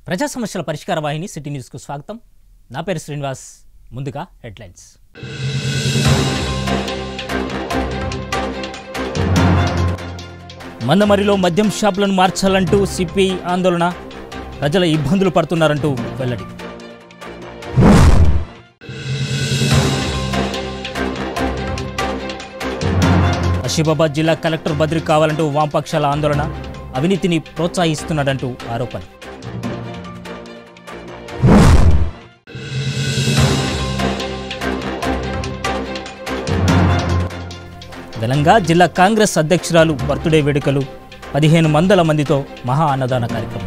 ప్రజా సమస్యల పరిష్కార వాహిని సిటీ న్యూస్కు స్వాగతం నా పేరు శ్రీనివాస్ ముందుగా హెడ్లైన్స్ మందమరిలో మద్యం షాపులను మార్చాలంటూ సిపిఐ ఆందోళన ప్రజల ఇబ్బందులు పడుతున్నారంటూ వెల్లడి ఆసిఫాబాద్ జిల్లా కలెక్టర్ బదిలీ కావాలంటూ వామపక్షాల ఆందోళన అవినీతిని ప్రోత్సహిస్తున్నాడంటూ ఆరోపణ ఘనంగా జిల్లా కాంగ్రెస్ అధ్యక్షురాలు బర్త్డే వేడుకలు పదిహేను వందల మందితో మహా అన్నదాన కార్యక్రమం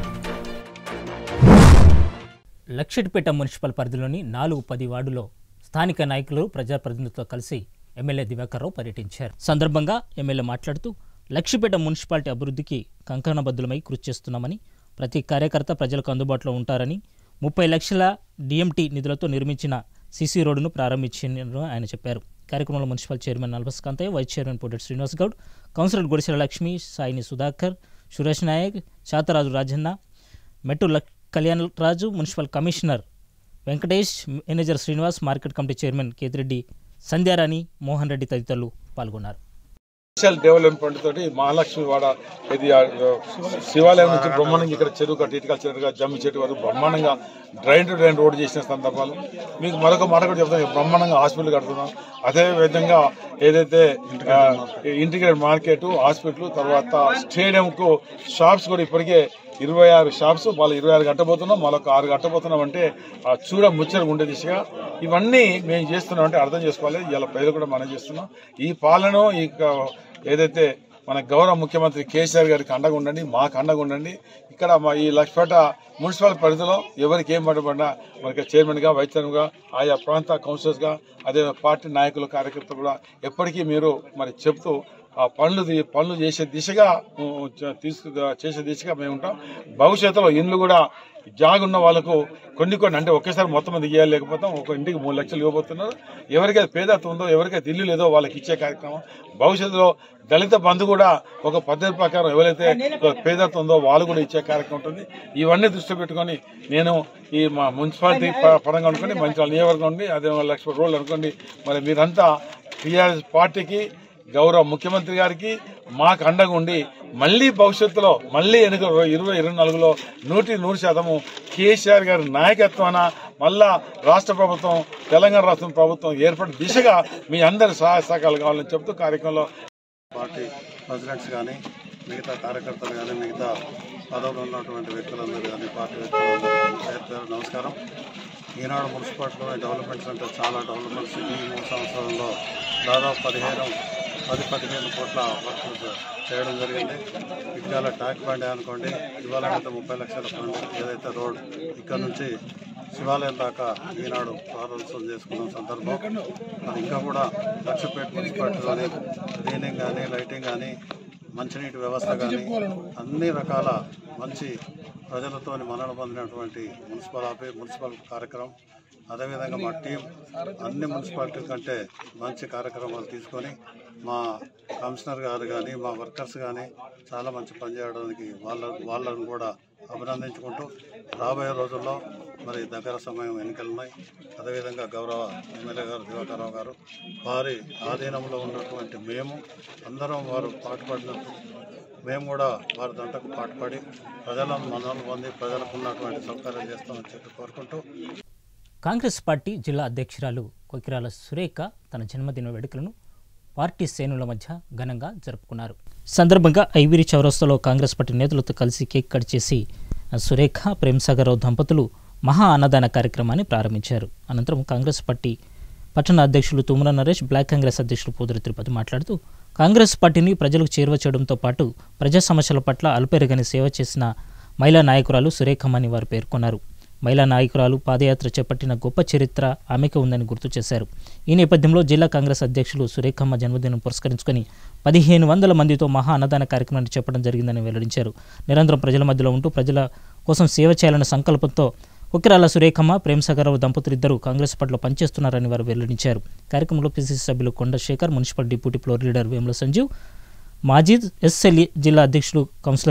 లక్షటిపేట మున్సిపల్ పరిధిలోని నాలుగు పది వార్డులో స్థానిక నాయకులు ప్రజాప్రతినిధులతో కలిసి ఎమ్మెల్యే దివాకర్రావు పర్యటించారు సందర్భంగా ఎమ్మెల్యే మాట్లాడుతూ లక్షిపేట మున్సిపాలిటీ అభివృద్ధికి కంకణబద్దులమై కృషి చేస్తున్నామని ప్రతి కార్యకర్త ప్రజలకు అందుబాటులో ఉంటారని ముప్పై లక్షల డిఎంటీ నిధులతో నిర్మించిన సీసీ రోడ్డును ప్రారంభించారని ఆయన చెప్పారు కార్యక్రమంలో municipal chairman Nalbas Kantayya vice chairman Poddet Srinivas Goud councillor Gudisela Lakshmi Saini Sudhakar Suresh Nayak Satharaju Rajanna Mettu లక్ Kalyan Raju municipal commissioner Venkatesh manager Srinivas market committee chairman Ketireddy Sandhyarani Mohan Reddy తదితరులు పాల్గొన్నారు సోషల్ డెవలప్మెంట్ తోటి మహాలక్ష్మి వాడ ఇది ఆ, శివాలయం నుంచి బ్రహ్మాండంగా ఇక్కడ చెరువు కట్టి ఇటుకల చెరువుగా జమ్మి చెట్టు వరకు బ్రహ్మాండంగా డ్రైన్ టు డ్రైన్ రోడ్ చేసిన సందర్భాలు మీకు మరొక మాట కూడా చెప్తాను బ్రహ్మాండంగా హాస్పిటల్ కడుతున్నాం అదే విధంగా ఏదైతే ఇంటిగ్రేటెడ్ మార్కెట్ హాస్పిటల్ తర్వాత స్టేడియం కు షాప్స్ కూడా ఇప్పటికే ఇరవై ఆరు షాప్స్ వాళ్ళు ఇరవై ఆరు కట్టబోతున్నాం మరొక ఆరు కట్టబోతున్నాం అంటే ఆ చూడ ముచ్చట ఉండే దిశగా ఇవన్నీ మేము చేస్తున్నాం అంటే అర్థం చేసుకోవాలి ఇలా ప్రజలు కూడా మనం చేస్తున్నాం ఈ పాలన ఈ క- ఏదైతే మన గౌరవ ముఖ్యమంత్రి కేసీఆర్ గారికి అండగా ఉండండి మాకు అండగా ఉండండి ఇక్కడ మా ఈ లక్ష్పేట మున్సిపల్ పరిధిలో ఎవరికి ఏం పడబడినా మనకి చైర్మన్గా వైస్ చైర్మన్గా ఆయా ప్రాంత కౌన్సిలర్స్గా అదే పార్టీ నాయకులు కార్యకర్తలు కూడా ఎప్పటికీ మీరు మరి చెప్తూ ఆ పనులు తీ- పనులు చేసే దిశగా ఉ, చ- తీసుకు చేసే దిశగా మేము ఉంటాం భవిష్యత్తులో ఇండ్లు కూడా జాగున్న వాళ్ళకు కొన్ని కొన్ని అంటే ఒకేసారి మొత్తం మంది ఇవ్వాలి లేకపోతే ఒక ఇంటికి మూడు లక్షలు ఇవ్వబోతున్నారు ఎవరికైతే పేదత్వం ఉందో ఎవరికైతే ఇల్లు లేదో వాళ్ళకి ఇచ్చే కార్యక్రమం భవిష్యత్తులో దళిత బంధు కూడా ఒక పద్ధతి ప్రకారం ఎవరైతే పేదత్వం ఉందో వాళ్ళు కూడా ఇచ్చే కార్యక్రమం ఉంటుంది ఇవన్నీ దృష్టి పెట్టుకొని నేను ఈ మా మున్సిపాలిటీ ప- పరంగా అనుకోండి మంచి నియోజకవర్గం ఉండి అదే లక్ష రోజులు అనుకోండి మరి మీరంతా టీఆర్ఎస్ పార్టీకి గౌరవ ముఖ్యమంత్రి గారికి మాకు అండగా ఉండి మళ్ళీ భవిష్యత్తులో మళ్ళీ ఎన్నిక ఇరవై ఇరవై నాలుగులో నూటి నూరు శాతము కేసీఆర్ గారి నాయకత్వాన మళ్ళా రాష్ట్ర ప్రభుత్వం తెలంగాణ రాష్ట్ర ప్రభుత్వం ఏర్పడే దిశగా మీ అందరి సహాయ సహకారాలు కావాలని చెప్తూ కార్యక్రమంలో పార్టీ ప్రెసిడెంట్స్ కానీ మిగతా కార్యకర్తలు కానీ మిగతా పదవులు ఉన్నటువంటి వ్యక్తులందరూ కానీ పార్టీ వ్యక్తులందరూ పేరు పేరు నమస్కారం ఈనాడు మున్సిపాలిటీలో డెవలప్మెంట్స్ అంటే చాలా డెవలప్మెంట్స్ ఈ మూడు సంవత్సరాల్లో దాదాపు పదిహేను పది పదిహేను కోట్ల వర్క్ చేయడం జరిగింది ఇవాళ ట్యాంక్ బండి అనుకోండి ఇవాళ అయితే ముప్పై లక్షల ఫండ్ ఏదైతే రోడ్ ఇక్కడ నుంచి శివాలయం దాకా ఈనాడు ప్రారంభోత్సవం చేసుకున్న సందర్భం మరి ఇంకా కూడా లక్షపేట మున్సిపాలిటీలోని క్లీనింగ్ కానీ లైటింగ్ కానీ మంచినీటి వ్యవస్థ కానీ అన్ని రకాల మంచి ప్రజలతోని మన్నన పొందినటువంటి మున్సిపల్ ఆఫీ మున్సిపల్ కార్యక్రమం అదేవిధంగా మా టీం అన్ని మున్సిపాలిటీల కంటే మంచి కార్యక్రమాలు తీసుకొని మా కమిషనర్ గారు కానీ మా వర్కర్స్ కానీ చాలా మంచి పని చేయడానికి వాళ్ళ వాళ్ళను కూడా అభినందించుకుంటూ రాబోయే రోజుల్లో మరి దగ్గర సమయం ఎన్నికలున్నాయి అదేవిధంగా గౌరవ ఎమ్మెల్యే గారు దివాకర్రావు గారు వారి ఆధీనంలో ఉన్నటువంటి మేము అందరం వారు పాటుపడినట్టు మేము కూడా వారి దంటకు పాటుపడి ప్రజలను మనల్ని పొంది ప్రజలకు ఉన్నటువంటి సౌకర్యం చేస్తామని చెప్పి కోరుకుంటూ కాంగ్రెస్ పార్టీ జిల్లా అధ్యక్షురాలు కొకిరాల సురేఖ తన జన్మదిన వేడుకలను పార్టీ శ్రేణుల మధ్య ఘనంగా జరుపుకున్నారు సందర్భంగా ఐవిరి చౌరస్తాలో కాంగ్రెస్ పార్టీ నేతలతో కలిసి కేక్ కట్ చేసి సురేఖ ప్రేమ్సాగర్రావు దంపతులు మహా అన్నదాన కార్యక్రమాన్ని ప్రారంభించారు అనంతరం కాంగ్రెస్ పార్టీ పట్టణ అధ్యక్షులు తుమ్మల నరేష్ బ్లాక్ కాంగ్రెస్ అధ్యక్షులు పూదరి తిరుపతి మాట్లాడుతూ కాంగ్రెస్ పార్టీని ప్రజలకు చేరువ చేయడంతో పాటు ప్రజా సమస్యల పట్ల అల్పెరగని సేవ చేసిన మహిళా నాయకురాలు సురేఖమ్మని వారు పేర్కొన్నారు మహిళా నాయకురాలు పాదయాత్ర చేపట్టిన గొప్ప చరిత్ర ఆమెకు ఉందని గుర్తు చేశారు ఈ నేపథ్యంలో జిల్లా కాంగ్రెస్ అధ్యక్షులు సురేఖమ్మ జన్మదినం పురస్కరించుకొని పదిహేను వందల మందితో మహా అన్నదాన కార్యక్రమాన్ని చేపట్టడం జరిగిందని వెల్లడించారు నిరంతరం ప్రజల మధ్యలో ఉంటూ ప్రజల కోసం సేవ చేయాలన్న సంకల్పంతో ఉకిరాల సురేఖమ్మ ప్రేమసాగరరావు దంపతులు ఇద్దరు కాంగ్రెస్ పార్టీలో పనిచేస్తున్నారని వారు వెల్లడించారు కార్యక్రమంలో పిసిసి సభ్యులు Konda Shekhar municipal deputy floor leader Vemula Sanjeev Majeed SLE జిల్లా అధ్యక్షులు కౌన్సిలర్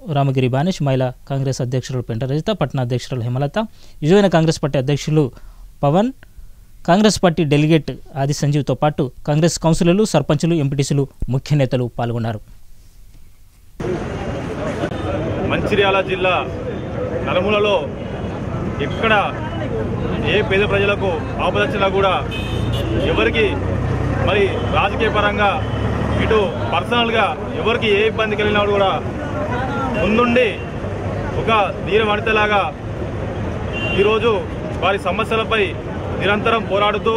రామగిరి బానేష్ మహిళా కాంగ్రెస్ అధ్యక్షురాలు పెంట రజిత పట్టణ అధ్యక్షురాలు హేమలత యువజన కాంగ్రెస్ పార్టీ అధ్యక్షులు పవన్ కాంగ్రెస్ పార్టీ డెలిగేట్ ఆది సంజీవ్తో పాటు కాంగ్రెస్ కౌన్సిలర్లు సర్పంచులు ఎంపీటీసీలు ముఖ్య నేతలు పాల్గొన్నారు మంచిర్యాల జిల్లా నలుమూలలో ఎక్కడ ఏ పేద ప్రజలకు ఆపదొచ్చినా కూడా ఎవరికి మరి రాజకీయ పరంగా ఇటు పర్సనల్గా ఎవరికి ఏ ఇబ్బంది కలిగినా కూడా ముందుండి ఒక ధీర వనితలాగా ఈరోజు వారి సమస్యలపై నిరంతరం పోరాడుతూ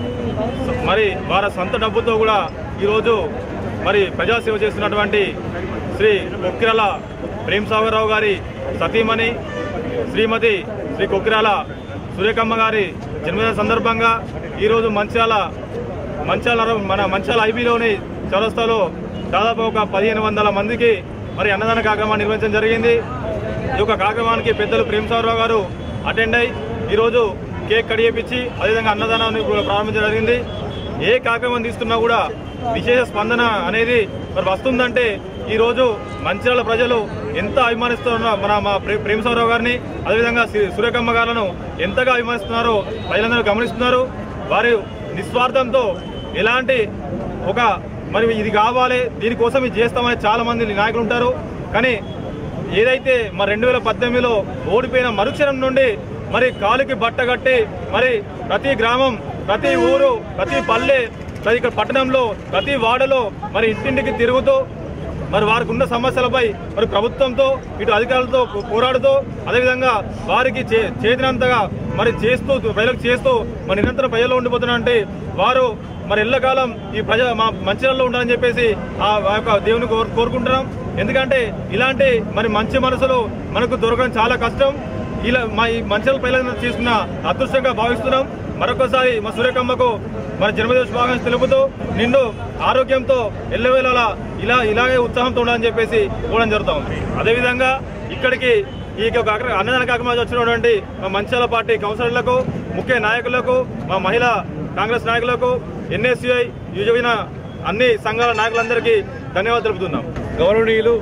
మరి వారి సొంత డబ్బుతో కూడా ఈరోజు మరి ప్రజాసేవ చేస్తున్నటువంటి శ్రీ కొక్కిరాల ప్రేమ్ సాగర్రావు గారి సతీమణి శ్రీమతి శ్రీ కొక్కిరాల సురేఖమ్మ గారి జన్మదిన సందర్భంగా ఈరోజు మంచాల మంచాల మన మంచాల ఐబీలోని చౌరస్తాలో దాదాపు ఒక పదిహేను వందల మందికి మరి అన్నదాన కార్యక్రమాన్ని నిర్వహించడం జరిగింది ఈ యొక్క కార్యక్రమానికి పెద్దలు ప్రేమ్ సాగర్రావు గారు అటెండ్ అయి ఈరోజు కేక్ కడియేపించి అదేవిధంగా అన్నదానాన్ని కూడా ప్రారంభించడం జరిగింది ఏ కార్యక్రమం తీసుకున్నా కూడా విశేష స్పందన అనేది మరి వస్తుందంటే ఈరోజు మంచిర్యాల ప్రజలు ఎంత అభిమానిస్తున్నారు మన మా ప్రే- ప్రేమసారావు గారిని అదేవిధంగా శ్రీ- సురేఖమ్మ గారులను ఎంతగా అభిమానిస్తున్నారో ప్రజలందరూ గమనిస్తున్నారు వారు నిస్వార్థంతో ఎలాంటి ఒక మరి ఇది కావాలి దీనికోసం ఇది చేస్తామని చాలా మంది నాయకులు ఉంటారు కానీ ఏదైతే మరి రెండు వేల పద్దెనిమిదిలో ఓడిపోయిన మరుక్షణం నుండి మరి కాలికి బట్ట కట్టి మరి ప్రతి గ్రామం ప్రతి ఊరు ప్రతి పల్లె ప్రతి ఇక్కడ పట్టణంలో ప్రతి వాడలో మరి ఇంటింటికి తిరుగుతూ మరి వారికి ఉన్న సమస్యలపై మరి ప్రభుత్వంతో ఇటు అధికారులతో పో- పోరాడుతూ అదేవిధంగా వారికి చే చేతినంతగా మరి చేస్తూ ప్రజలకు చేస్తూ మరి నిరంతరం ప్రజల్లో ఉండిపోతున్నారంటే వారు మరి ఎల్లకాలం ఈ ప్రజ మా మంచిర్యాలలో ఉండాలని చెప్పేసి ఆ ఆ యొక్క దేవుని కోరు కోరుకుంటున్నాం ఎందుకంటే ఇలాంటి మరి మంచి మనసులు మనకు దొరకడం చాలా కష్టం ఇలా మా ఈ మంచిర్యాల ప్రజలను తీసుకున్న అదృష్టంగా భావిస్తున్నాం మరొకసారి మా సూర్యకమ్మకు మన జన్మదిన శుభాకాంక్షలు తెలుపుతూ నిండు ఆరోగ్యంతో ఎల్లవేళలా ఇలా ఇలాగే ఉత్సాహంతో ఉండాలని చెప్పేసి కూడా జరుగుతా ఉంది అదేవిధంగా ఇక్కడికి ఈ యొక్క కార్య- అన్నదాన కార్యక్రమాలు వచ్చినటువంటి మా మంచాల పార్టీ కౌన్సిలర్లకు ముఖ్య నాయకులకు మా మహిళా కాంగ్రెస్ నాయకులకు ఎన్ఎస్యుఐ యువజన అన్ని సంఘాల నాయకులందరికీ ధన్యవాదాలు తెలుపుతున్నాం గౌరవనీయులు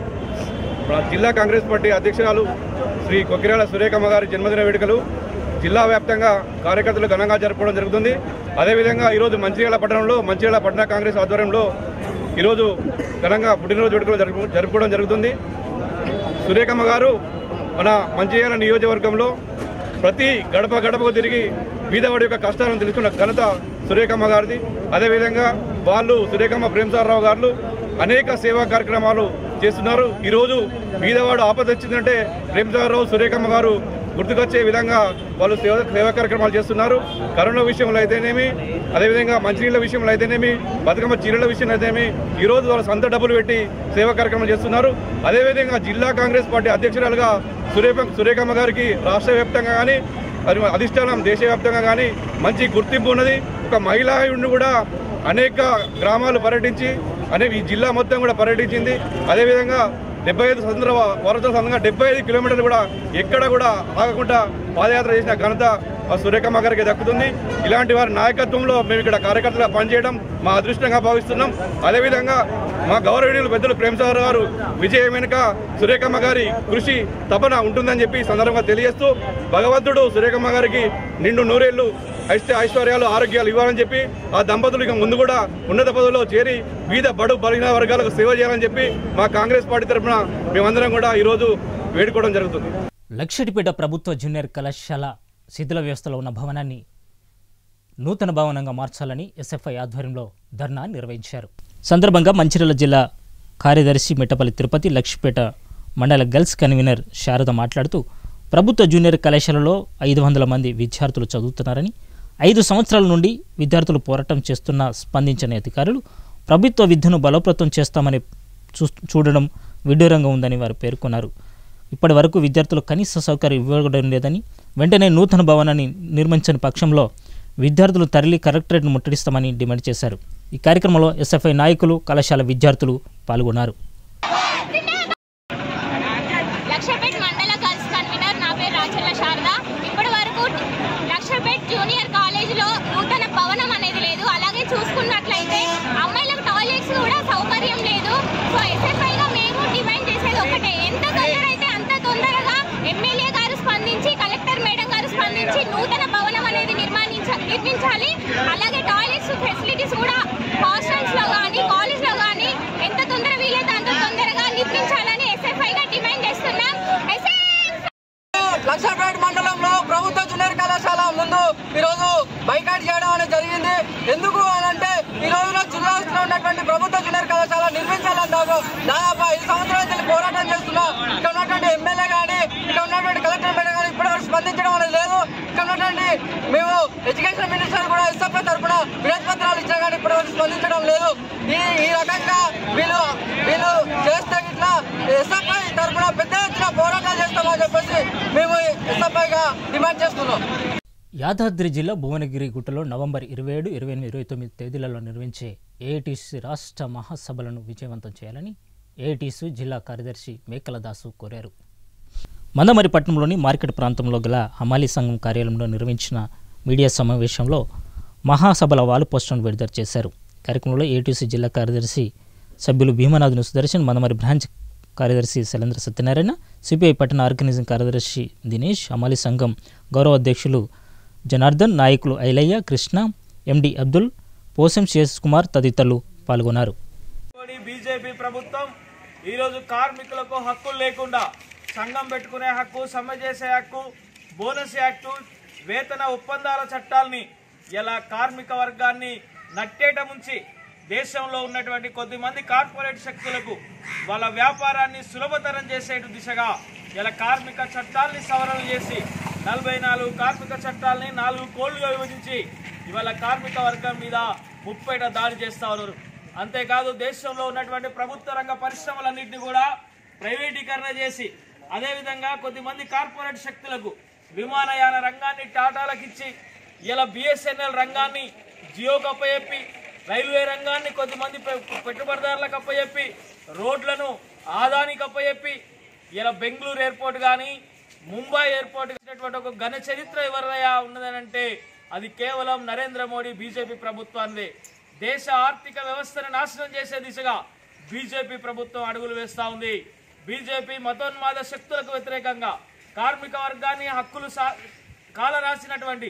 మన జిల్లా కాంగ్రెస్ పార్టీ అధ్యక్షురాలు శ్రీ కొక్కిరాల సురేఖమ్మ గారి జన్మదిన వేడుకలు జిల్లా వ్యాప్తంగా కార్యకర్తలు ఘనంగా జరుపుకోవడం జరుగుతుంది అదేవిధంగా ఈరోజు మంచిర్యాల పట్టణంలో మంచిర్యాల పట్టణ కాంగ్రెస్ ఆధ్వర్యంలో ఈరోజు ఘనంగా పుట్టినరోజు వేడుకలు జరుపు జరుపుకోవడం జరుగుతుంది సురేఖమ్మ గారు మన మంచిర్యాల నియోజకవర్గంలో ప్రతి గడప గడపకు తిరిగి బీదవాడి యొక్క కష్టాలను తెలుసుకున్న ఘనత సురేఖమ్మ గారిది అదేవిధంగా వాళ్ళు సురేఖమ్మ ప్రేమసారరావు గారు అనేక సేవా కార్యక్రమాలు చేస్తున్నారు ఈరోజు బీదవాడు ఆపద వచ్చిందంటే ప్రేమసారరావు సురేఖమ్మ గారు గుర్తుకొచ్చే విధంగా వాళ్ళు సేవ సేవా కార్యక్రమాలు చేస్తున్నారు కరోనా విషయంలో అయితేనేమి అదేవిధంగా మంచినీళ్ళ విషయంలో అయితేనేమి బతుకమ్మ చీరల విషయంలో అయితేనేమి ఈ రోజు వాళ్ళు సొంత డబ్బులు పెట్టి సేవా కార్యక్రమాలు చేస్తున్నారు అదేవిధంగా జిల్లా కాంగ్రెస్ పార్టీ అధ్యక్షురాలుగా సురేఖ సురేఖమ్మ గారికి రాష్ట్ర వ్యాప్తంగా కానీ అది అధిష్టానం దేశవ్యాప్తంగా కానీ మంచి గుర్తింపు ఉన్నది ఒక మహిళా ఉండి కూడా అనేక గ్రామాలు పర్యటించి అనేక ఈ జిల్లా మొత్తం కూడా పర్యటించింది అదేవిధంగా డెబ్బై ఐదు స్వతంత్ర వరదల సందర్భంగా డెబ్బై ఐదు కిలోమీటర్లు కూడా ఎక్కడ కూడా ఆగకుండా పాదయాత్ర చేసిన ఘనత ఆ సురేఖమ్మ గారికి దక్కుతుంది ఇలాంటి వారి నాయకత్వంలో మేము ఇక్కడ కార్యకర్తలుగా పనిచేయడం మా అదృష్టంగా భావిస్తున్నాం అదేవిధంగా మా గౌరవనీయులు పెద్దలు ప్రేమసాగర్ గారు విజయం వెనుక సురేఖమ్మ గారి కృషి తపన ఉంటుందని చెప్పి ఈ సందర్భంగా తెలియజేస్తూ భగవంతుడు సురేఖమ్మ గారికి నిండు నూరేళ్లు ఐశ్వ ఐశ్వర్యాలు ఆరోగ్యాలు ఇవ్వాలని చెప్పి ఆ దంపతులు ఇక ముందు కూడా ఉన్నత పదవిలో చేరి వివిధ బడు బలహీన వర్గాలకు సేవ చేయాలని చెప్పి మా కాంగ్రెస్ పార్టీ తరఫున మేమందరం కూడా ఈరోజు వేడుకోవడం జరుగుతుంది లక్షటిపేట ప్రభుత్వ జూనియర్ కళాశాల శిథిల వ్యవస్థలో ఉన్న భవనాన్ని నూతన భవనంగా మార్చాలని ఎస్ఎఫ్ఐ ఆధ్వర్యంలో ధర్నా నిర్వహించారు సందర్భంగా మంచిర్యాల జిల్లా కార్యదర్శి మిట్టపల్లి తిరుపతి లక్షిపేట మండల గర్ల్స్ కన్వీనర్ శారద మాట్లాడుతూ ప్రభుత్వ జూనియర్ కళాశాలలో ఐదు వందల మంది విద్యార్థులు చదువుతున్నారని ఐదు సంవత్సరాల నుండి విద్యార్థులు పోరాటం చేస్తున్నా స్పందించని అధికారులు ప్రభుత్వ విద్యను బలోపేతం చేస్తామని చూ చూడడం విడ్డూరంగా ఉందని వారు పేర్కొన్నారు ఇప్పటి వరకు విద్యార్థులకు కనీస సౌకర్యం ఇవ్వడం లేదని వెంటనే నూతన భవనాన్ని నిర్మించని పక్షంలో విద్యార్థులు తరలి కలెక్టరేట్ను ముట్టడిస్తామని డిమాండ్ చేశారు ఈ కార్యక్రమంలో ఎస్ఎఫ్ఐ నాయకులు కళాశాల విద్యార్థులు పాల్గొన్నారు లక్షపేట్ మండల గర్ల్స్ కన్వీనర్ నా పేరు రాచల్ల శారద ఇప్పటి వరకు లక్షపేట్ జూనియర్ కాలేజీలో నూతన భవనం అనేది లేదు అలాగే చూసుకున్నట్లయితే అమ్మాయిలకు టాయిలెట్స్ కూడా సౌకర్యం లేదు సో ఎస్ఎఫ్ఐగా మేము డిమాండ్ చేసేది ఒకటే ఎంతకన్నా నిర్మించాలి అలాగే టాయిలెట్స్ ఫెసిలిటీస్ కూడా హాస్టల్స్ లో కానీ కాలేజ్ లో కానీ ఎంత తొందర వీలైతే అంత తొందరగా నిర్మించాలని ఎస్ఎఫ్ఐ గా డిమాండ్ చేస్తున్నాం ఎస్ఎఫ్ లక్షపేట మండలంలో ప్రభుత్వ జూనియర్ కళాశాల ముందు ఈరోజు బైకాట్ చేయడం అనేది జరిగింది ఎందుకు అని అంటే ఈ రోజున జిల్లాలో ఉన్నటువంటి ప్రభుత్వ జూనియర్ కళాశాల నిర్మించాలన్నారు దాదాపు ఐదు సంవత్సరాల నుంచి పోరాటం చేస్తున్నా ఇక్కడ ఉన్నటువంటి ఎమ్మెల్యే కానీ ఇక్కడ ఉన్నటువంటి కలెక్టర్ మేడం కానీ ఇప్పటివరకు స్పందించడం అనేది లేదు ఇక్కడ ఉన్నటువంటి మేము ఎడ్యుకేషన్ మినిస్టర్ కూడా ఎస్ఎఫ్ఐ తరఫున వినతి పత్రాలు ఇచ్చినా కానీ ఇప్పటివరకు స్పందించడం లేదు ఈ ఈ రకంగా వీళ్ళు వీళ్ళు చేస్తే ఇట్లా ఎస్ఎఫ్ఐ తరఫున పెద్ద ఎత్తున పోరాటాలు చేస్తామని చెప్పేసి మేము ఎస్ఎఫ్ఐగా డిమాండ్ చేస్తున్నాం యాదాద్రి జిల్లా భువనగిరి గుట్టలో నవంబర్ ఇరవై ఏడు ఇరవై ఎనిమిది ఇరవై తొమ్మిది తేదీలలో నిర్వహించే ఏఐటీసీ రాష్ట్ర మహాసభలను విజయవంతం చేయాలని ఏఐటీసీ జిల్లా కార్యదర్శి మేకల దాసు కోరారు మందమరిపట్నంలోని మార్కెట్ ప్రాంతంలో గల హమాలీ సంఘం కార్యాలయంలో నిర్వహించిన మీడియా సమావేశంలో మహాసభల వాలు పోస్టర్ను విడుదల చేశారు కార్యక్రమంలో ఏటీసీ జిల్లా కార్యదర్శి సభ్యులు భీమనాథుని సుదర్శన్ మందమరి బ్రాంచ్ కార్యదర్శి శైలేంద్ర సత్యనారాయణ సిపిఐ పట్టణ ఆర్గనైజింగ్ కార్యదర్శి దినేష్ హమాలీ సంఘం గౌరవ అధ్యక్షులు జనార్దన్ నాయకులు ఐలయ్య కృష్ణ ఎండి అబ్దుల్ పోసం శేష్ కుమార్ తదితరులు పాల్గొన్నారు మోడీ బీజేపీ ప్రభుత్వం ఈరోజు కార్మికులకు హక్కులు లేకుండా సంఘం పెట్టుకునే హక్కు సమ్మె చేసే హక్కు బోనస్ యాక్టు వేతన ఒప్పందాల చట్టాల్ని ఇలా కార్మిక వర్గాన్ని నట్టేట ముంచి దేశంలో ఉన్నటువంటి కొద్దిమంది కార్పొరేట్ శక్తులకు వాళ్ళ వ్యాపారాన్ని సులభతరం చేసే దిశగా ఇలా కార్మిక చట్టాల్ని సవరణ చేసి నలభై నాలుగు కార్మిక చట్టాలని నాలుగు కోళ్లుగా విభజించి ఇవాళ కార్మిక వర్గం మీద ముప్పైట దాడి చేస్తా ఉన్నారు అంతేకాదు దేశంలో ఉన్నటువంటి ప్రభుత్వ రంగ పరిశ్రమలన్నింటినీ కూడా ప్రైవేటీకరణ చేసి అదేవిధంగా కొద్దిమంది కార్పొరేట్ శక్తులకు విమానయాన రంగాన్ని టాటాలకు ఇచ్చి ఇలా బిఎస్ఎన్ఎల్ రంగాన్ని జియోకి అప్పచెప్పి రైల్వే రంగాన్ని కొద్దిమంది పె- పెట్టుబడిదారులకు అప్పచెప్పి రోడ్లను ఆదానికి అప్పచెప్పి ఇలా బెంగళూరు ఎయిర్పోర్ట్ కానీ ముంబై ఎయిర్పోర్ట్ ఇచ్చినటువంటి ఒక ఘన చరిత్ర ఎవరిదయా ఉన్నదనంటే అది కేవలం నరేంద్ర మోడీ బీజేపీ ప్రభుత్వాన్ని దేశ ఆర్థిక వ్యవస్థను నాశనం చేసే దిశగా బీజేపీ ప్రభుత్వం అడుగులు వేస్తా ఉంది బీజేపీ మతోన్మాద శక్తులకు వ్యతిరేకంగా కార్మిక వర్గాన్ని హక్కులు సా కాలరాసినటువంటి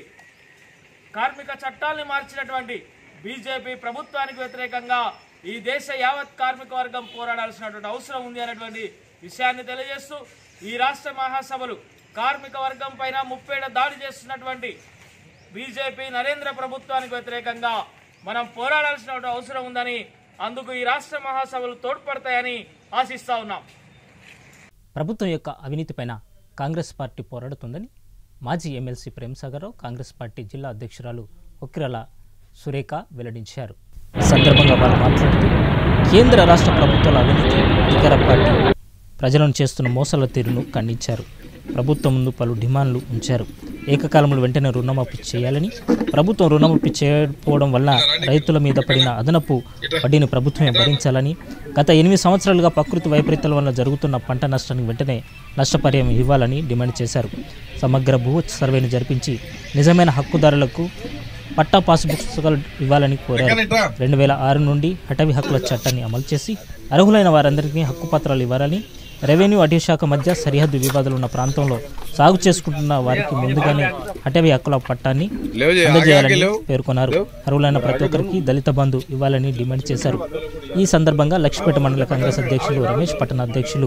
కార్మిక చట్టాల్ని మార్చినటువంటి బీజేపీ ప్రభుత్వానికి వ్యతిరేకంగా ఈ దేశ యావత్ కార్మిక వర్గం పోరాడాల్సినటువంటి అవసరం ఉంది అనేటువంటి విషయాన్ని తెలియజేస్తూ ఈ రాష్ట్ర మహాసభలు కార్మిక వర్గం పైన ముప్పేట దాడి చేస్తున్నటువంటి బీజేపీ నరేంద్ర ప్రభుత్వానికి వ్యతిరేకంగా మనం పోరాడాల్సిన అవసరం ఉందని అందుకు ఈ రాష్ట్ర మహాసభలు తోడ్పడతాయని ఆశిస్తా ఉన్నాం ప్రభుత్వం యొక్క అవినీతిపైన కాంగ్రెస్ పార్టీ పోరాడుతుందని మాజీ ఎమ్మెల్సీ ప్రేమసాగరరావు కాంగ్రెస్ పార్టీ జిల్లా అధ్యక్షురాలు ఒక్కిరాల సురేఖ వెల్లడించారు ఈ సందర్భంగా వారు మాట్లాడుతూ కేంద్ర రాష్ట్ర ప్రభుత్వాల అవినీతి అధికార పార్టీ ప్రజలను చేస్తున్న మోసాల తీరును ఖండించారు ప్రభుత్వం ముందు పలు డిమాండ్లు ఉంచారు ఏకకాలంలో వెంటనే రుణమాఫీ చేయాలని ప్రభుత్వం రుణమాఫీ చేయకపోవడం వల్ల రైతుల మీద పడిన అదనపు వడ్డీని ప్రభుత్వమే భరించాలని గత ఎనిమిది సంవత్సరాలుగా ప్రకృతి వైపరీత్యాల వల్ల జరుగుతున్న పంట నష్టానికి వెంటనే నష్టపరిహారం ఇవ్వాలని డిమాండ్ చేశారు సమగ్ర భూ సర్వేను జరిపించి నిజమైన హక్కుదారులకు పట్టా పాస్ పుస్తకాలు ఇవ్వాలని కోరారు రెండు వేల ఆరు నుండి అటవీ హక్కుల చట్టాన్ని అమలు చేసి అర్హులైన వారందరికీ హక్కు పత్రాలు ఇవ్వాలని రెవెన్యూ అటవీ శాఖ మధ్య సరిహద్దు వివాదాలు ఉన్న ప్రాంతంలో సాగు చేసుకుంటున్న వారికి ముందుగానే అటవీ హక్కుల పట్టాన్ని అందజేయాలని పేర్కొన్నారు అర్హులైన ప్రతి ఒక్కరికి దళిత బంధు ఇవ్వాలని డిమాండ్ చేశారు ఈ సందర్భంగా లక్ష్మీపేట మండల కాంగ్రెస్ అధ్యక్షులు రమేష్ పట్టణ అధ్యక్షులు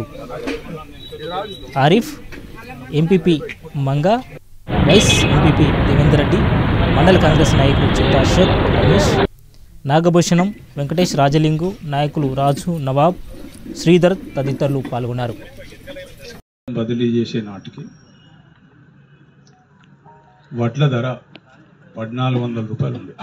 Arif MPP Manga vice MPP Devender Reddy మండల కాంగ్రెస్ నాయకులు చిత్తా అశోక్ రమేష్ నాగభూషణం వెంకటేష్ రాజలింగు నాయకులు రాజు నవాబ్ శ్రీధర్ తదితరులు పాల్గొన్నారు బదిలీ చేసే నాటికి వడ్ల ధర పద్నాలుగు వందల రూపాయలు ఉంది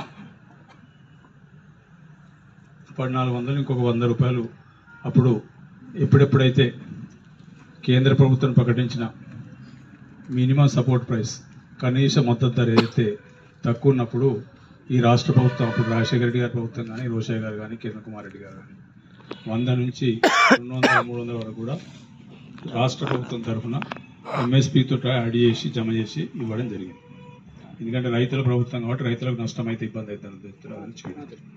పద్నాలుగు వందలు ఇంకొక వంద రూపాయలు అప్పుడు ఎప్పుడెప్పుడైతే కేంద్ర ప్రభుత్వం ప్రకటించిన మినిమం సపోర్ట్ ప్రైస్ కనీస మద్దతు ధర ఏదైతే తక్కువ ఉన్నప్పుడు ఈ రాష్ట్ర ప్రభుత్వం అప్పుడు రాజశేఖర రెడ్డి గారి ప్రభుత్వం కానీ రోషయ్య గారు కానీ కిరణ్ కుమార్ రెడ్డి గారు కానీ వంద నుంచి రెండు వందల మూడు వందల వరకు కూడా రాష్ట్ర ప్రభుత్వం తరఫున ఎంఎస్పీతో యాడ్ చేసి జమ చేసి ఇవ్వడం జరిగింది ఎందుకంటే రైతుల ప్రభుత్వం కాబట్టి రైతులకు నష్టం అయితే ఇబ్బంది అవుతుంది అని చేయడం జరిగింది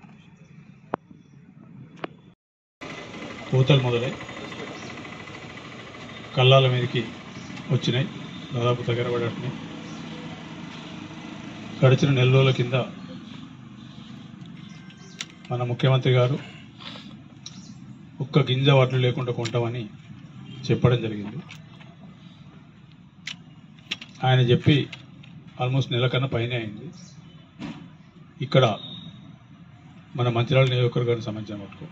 కోతలు మొదలై కళ్ళాల మీదకి వచ్చినాయి దాదాపు దగ్గర పడట్టినాయి గడిచిన నెల రోజుల కింద మన ముఖ్యమంత్రి గారు ఒక్క గింజ వడ్లు లేకుండా కొంటామని చెప్పడం జరిగింది ఆయన చెప్పి ఆల్మోస్ట్ నెల కన్నా పైనే అయింది ఇక్కడ మన మంచిర్యాల నియోజకవర్గానికి సంబంధించిన మటుకు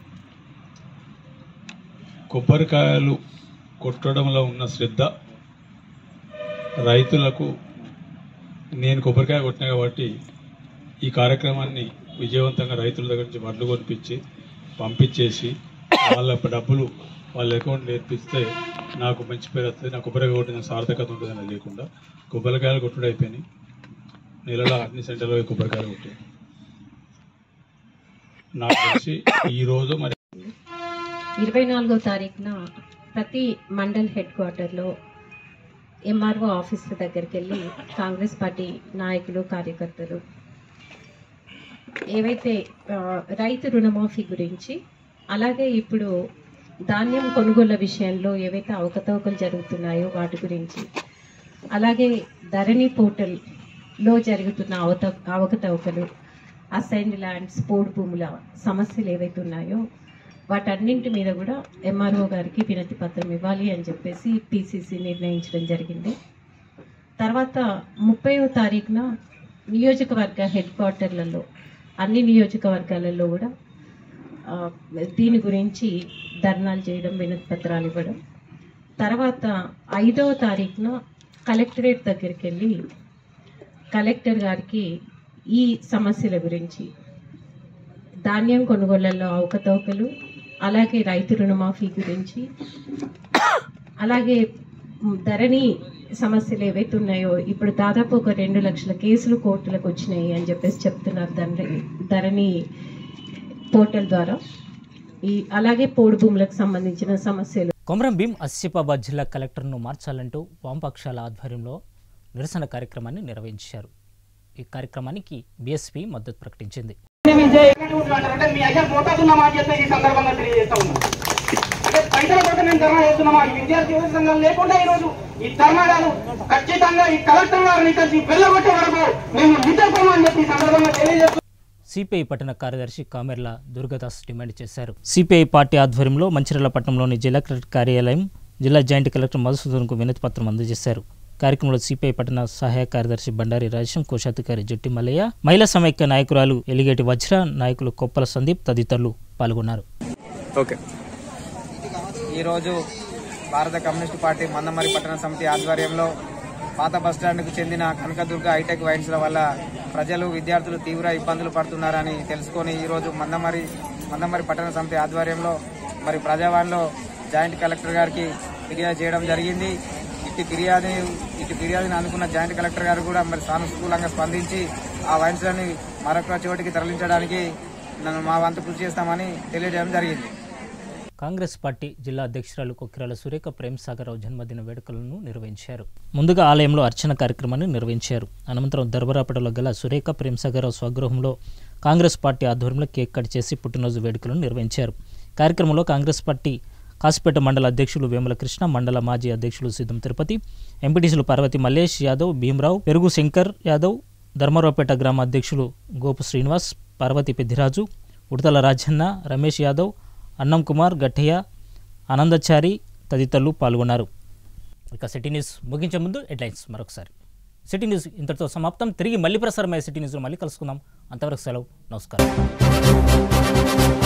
కొబ్బరికాయలు కొట్టడంలో ఉన్న శ్రద్ధ రైతులకు నేను కొబ్బరికాయ కొట్టినా కాబట్టి ఈ కార్యక్రమాన్ని విజయవంతంగా రైతుల దగ్గర నుంచి వడ్లు కొనిపించి పంపించేసి వాళ్ళ డబ్బులు వాళ్ళ అకౌంట్ నేర్పిస్తే నాకు మంచి పేరు వస్తుంది నా కొబ్బరికాయ కొట్టిన సార్థకత ఉంటుందని లేకుండా కొబ్బరికాయలు కొట్టుడు అయిపోయినాయి నెలలో అన్ని సెంటర్లో కొబ్బరికాయలు కొట్టాయి నాకు తెలిసి ఈరోజు మరి ఇరవై నాలుగో తారీఖున ప్రతి మండల్ హెడ్ క్వార్టర్లో ఎంఆర్ఓ ఆఫీసుల దగ్గరికి వెళ్ళి కాంగ్రెస్ పార్టీ నాయకులు కార్యకర్తలు ఏవైతే ఆ, రైతు రుణమాఫీ గురించి అలాగే ఇప్పుడు ధాన్యం కొనుగోళ్ల విషయంలో ఏవైతే అవకతవకలు జరుగుతున్నాయో వాటి గురించి అలాగే ధరణి పోర్టల్లో జరుగుతున్న అవత అవకతవకలు అసైన్డ్ ల్యాండ్స్ పోడు భూముల సమస్యలు ఏవైతే ఉన్నాయో వాటన్నింటి మీద కూడా ఎంఆర్ఓ గారికి వినతి పత్రం ఇవ్వాలి అని చెప్పేసి పిసిసి నిర్ణయించడం జరిగింది తర్వాత ముప్పైవ తారీఖున నియోజకవర్గ హెడ్ క్వార్టర్లలో అన్ని నియోజకవర్గాలలో కూడా ఆ, దీని గురించి ధర్నాలు చేయడం వినతి పత్రాలు ఇవ్వడం తర్వాత ఐదవ తారీఖున కలెక్టరేట్ దగ్గరికి వెళ్ళి కలెక్టర్ గారికి ఈ సమస్యల గురించి ధాన్యం కొనుగోళ్లలో అవకతవకలు అలాగే రైతు రుణమాఫీ గురించి అలాగే మ్, ధరణి సమస్యలు ఏవైతే ఉన్నాయో ఇప్పుడు దాదాపు ఒక రెండు లక్షల కేసులు కోర్టులకు వచ్చినాయి అని చెప్పేసి చెప్తున్నారు ధరణి ధరణి పోర్టల్ ద్వారా ఈ అలాగే పోడు భూములకు సంబంధించిన సమస్యలు కొమరం భీం ఆసిఫాబాద్ జిల్లా కలెక్టర్ను మార్చాలంటూ వామపక్షాల ఆధ్వర్యంలో నిరసన కార్యక్రమాన్ని నిర్వహించారు ఈ కార్యక్రమానికి బీఎస్పీ మద్దతు ప్రకటించింది అంటే మీ అయ్యా పోతాదున్నా మాట చెప్పి ఈ సందర్భంగా తెలియజేస్తా ఉన్నాం అంటే పైసల కోసం మేము ధర్నా చేస్తున్నామా ఈ విద్యార్థి యువత సంఘం లేకుండా ఈ రోజు ఈ ధర్నాలు ఖచ్చితంగా ఈ కలెక్టర్ గారిని కలిసి వెళ్ళగొట్టే వరకు మేము నిద్రపోమని చెప్పి ఈ సందర్భంగా తెలియజేస్తున్నాం సిపిఐ పట్టణ కార్యదర్శి కామెర్ల దుర్గదాస్ డిమాండ్ చేశారు సిపిఐ పార్టీ ఆధ్వర్యంలో మంచిర్యాల పట్టణంలోని జిల్లా కలెక్టర్ కార్యాలయం జిల్లా జాయింట్ కలెక్టర్ మధుసూదన్కు వినతి పత్రం అందజేశారు కార్యక్రమంలో సిపిఐ పట్టణ సహాయ కార్యదర్శి బండారి రాజేశం కోశాధికారి జట్టి మల్లయ్య మహిళా సమైక్య నాయకురాలు ఎలిగేటి వజ్ర నాయకులు కొప్పల సందీప్ తదితరులు పాల్గొన్నారు ఓకే ఈరోజు భారత కమ్యూనిస్ట్ పార్టీ మందమరి పట్టణ సమితి ఆధ్వర్యంలో పాత బస్టాండ్కు చెందిన కనకదుర్గ హైటెక్ వైన్స్ల వల్ల ప్రజలు విద్యార్థులు తీవ్ర ఇబ్బందులు పడుతున్నారని తెలుసుకొని ఈరోజు మందమరి మందమరి పట్టణ సమితి ఆధ్వర్యంలో మరి ప్రజావాణిలో జాయింట్ కలెక్టర్ గారికి ఫిర్యాదు చేయడం జరిగింది ఇటు ఫిర్యాదు ఇటు ఫిర్యాదుని అందుకున్న జాయింట్ కలెక్టర్ గారు కూడా మరి సానుకూలంగా స్పందించి ఆ వైన్స్లని మరొక చోటికి తరలించడానికి నన్ను మా వంతు కృషి చేస్తామని తెలియజేయడం జరిగింది కాంగ్రెస్ పార్టీ జిల్లా అధ్యక్షురాలు కొక్కిరాల సురేఖ ప్రేమ్ సాగర్రావు జన్మదిన వేడుకలను నిర్వహించారు ముందుగా ఆలయంలో అర్చన కార్యక్రమాన్ని నిర్వహించారు అనంతరం దర్బరాపేటలో గల సురేఖ ప్రేమ్ సాగర్రావు స్వగృహంలో కాంగ్రెస్ పార్టీ ఆధ్వర్యంలో కేక్ కట్ చేసి పుట్టినరోజు వేడుకలను నిర్వహించారు కార్యక్రమంలో కాంగ్రెస్ పార్టీ కాసిపేట మండల అధ్యక్షులు వేముల కృష్ణ మండల మాజీ అధ్యక్షులు సిద్ధం తిరుపతి ఎంపీటీసీలు పార్వతి మల్లేష్ యాదవ్ భీమరావు పెరుగు శంకర్ యాదవ్ ధర్మరావుపేట గ్రామ అధ్యక్షులు గోపు శ్రీనివాస్ పార్వతి పెద్దిరాజు ఉడతల రాజన్న రమేష్ యాదవ్ అన్నం కుమార్ గట్టయ్య ఆనందచారి తదితరులు పాల్గొన్నారు ఇక సిటీ న్యూస్ ముగించే ముందు హెడ్లైన్స్ మరొకసారి సిటీ న్యూస్ ఇంతటితో సమాప్తం తిరిగి మళ్ళీ ప్రసారమయ్యే సిటీ న్యూస్లో మళ్ళీ కలుసుకుందాం అంతవరకు సెలవు నమస్కారం